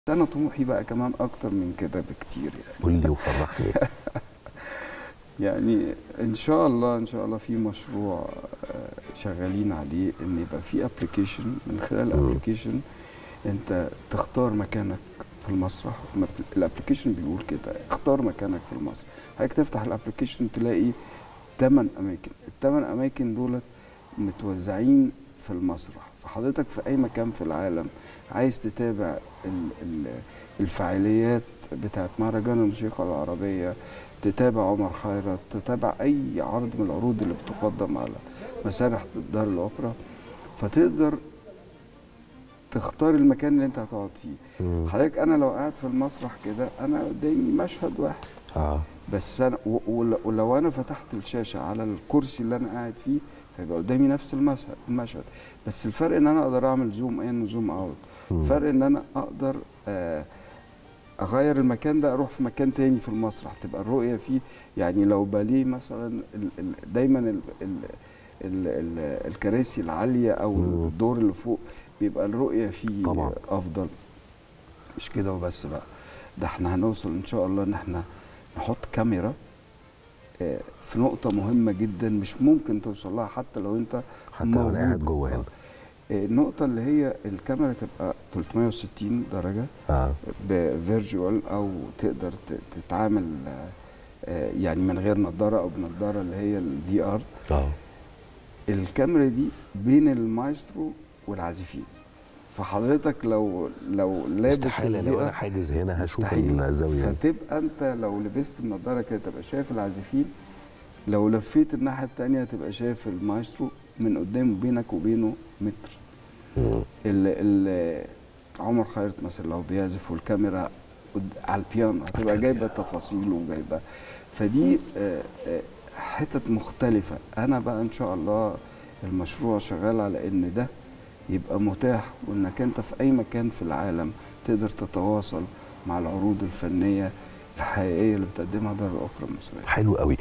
انا طموحي بقى كمان اكتر من كده بكتير يعني قول لي وفرحني يعني ان شاء الله ان شاء الله في مشروع آه، شغالين عليه ان يبقى في ابلكيشن من خلال مم. الابلكيشن انت تختار مكانك في المسرح الابلكيشن بيقول كده اختار مكانك في المسرح حضرتك تفتح الابلكيشن تلاقي ثمان اماكن الثمان اماكن دولت متوزعين في المسرح فحضرتك في اي مكان في العالم عايز تتابع ال- ال- الفعاليات بتاعت مهرجان الموسيقى العربيه تتابع عمر خيرت تتابع اي عرض من العروض اللي بتقدم على مسارح دار الاوبرا فتقدر تختار المكان اللي انت هتقعد فيه مم. حضرتك انا لو قاعد في المسرح كده انا قدامي مشهد واحد اه بس انا و- ول- ولو انا فتحت الشاشه على الكرسي اللي انا قاعد فيه فيبقى قدامي نفس المشهد المشهد بس الفرق ان انا اقدر اعمل زوم ان وزوم اوت مم. فرق ان انا اقدر آه، اغير المكان ده اروح في مكان تاني في المسرح تبقى الرؤيه فيه يعني لو باليه مثلا ال ال دايما ال ال ال ال الكراسي العاليه او مم. الدور اللي فوق بيبقى الرؤيه فيه طبعاً. افضل مش كده وبس بقى ده احنا هنوصل ان شاء الله ان احنا نحط كاميرا آه، في نقطة مهمة جدا مش ممكن توصل لها حتى لو انت حتى لو انا موجود. قاعد جوه هنا آه، النقطة اللي هي الكاميرا تبقى 360 درجة اه بفيرجوال او تقدر ت- تتعامل آه، آه، يعني من غير نظارة او بنظارة اللي هي الفي ار اه الكاميرا دي بين المايسترو والعازفين فحضرتك لو لو لابس استحاله ال لو VR انا حاجز هنا هشوف مستحيل. الزاويه دي. فتبقى انت لو لبست النضاره كده تبقى شايف العازفين لو لفيت الناحيه الثانيه تبقى شايف المايسترو من قدام بينك وبينه متر مم. ال ال عمر خيرت مثلا لو بيعزف والكاميرا قد- على البيانو هتبقى جايبه تفاصيل وجايبه فدي آه، آه، حتت مختلفه انا بقى ان شاء الله المشروع شغال على ان ده يبقى متاح وانك انت في اي مكان في العالم تقدر تتواصل مع العروض الفنيه الحقيقيه اللي بتقدمها دار الاوبرا المصريه حلو قوي